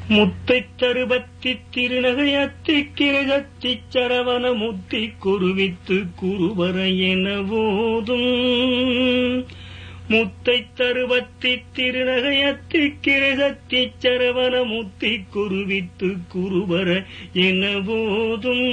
முத்தை தருபத்தி திருநகையத்தி கிரகத்தி சரவண முத்தி குருவித்து குருவர என போதும் முத்தை தருவத்தி திருநகையத்தி கிரகத்தி சரவண முத்தி குருவித்து குருவர என போதும்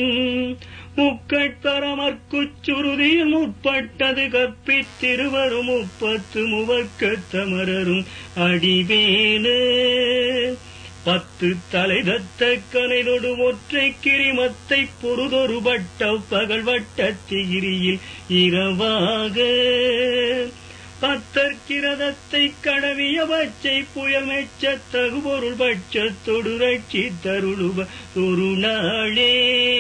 முக்கட்பரமர்க்குச் சுருதியில் முற்பட்டது கற்பித்திருவரும் முப்பத்து முவர்க்க தமரரும் அடிவேனு பத்து தலை தத்த கனைதொடு ஒற்றை கிரிமத்தை பொருதொரு வட்ட பகல் வட்ட திகிரியில் இரவாக பத்தற்கிரதத்தை கடவிய பச்சை புயமெச்ச தகுபொருள் பட்சத்தொடு ரட்சி தருளுவ ஒரு நாளே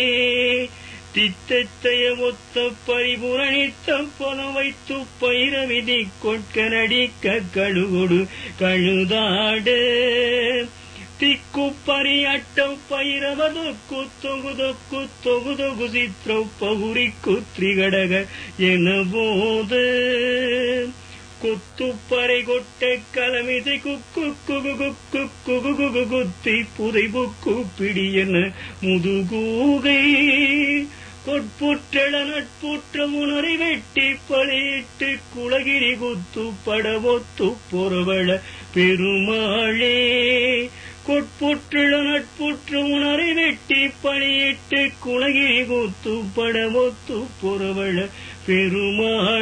தித்தைய ஒத்த பரிபுரணித்த பொலம் வைத்து பயிர விதி கொட்க நடிக்க கழுகொடு கழுதாடு திக்கு பரியட்டம் பைரவதொக்கு தொகுதொக்கு தொகுதொகு சித்திர பகுரிக்கு திரிகடக என போது கொத்துப்பறை கொட்ட கலமிசை குக்கு குகு குக்கு குகு குகு குத்தி புதை புக்கு பிடியன முதுகூகை கொட்புற்றள நட்புற்ற உணரை வெட்டி பழையிட்டு குலகிரி குத்து படவொத்து பொறவள பெருமாளே கொட்புற்றுள நட்புற்ற உணரை வெட்டி பணியிட்டு குலகிரி குத்து படவொத்து பொறவள பெருமாளே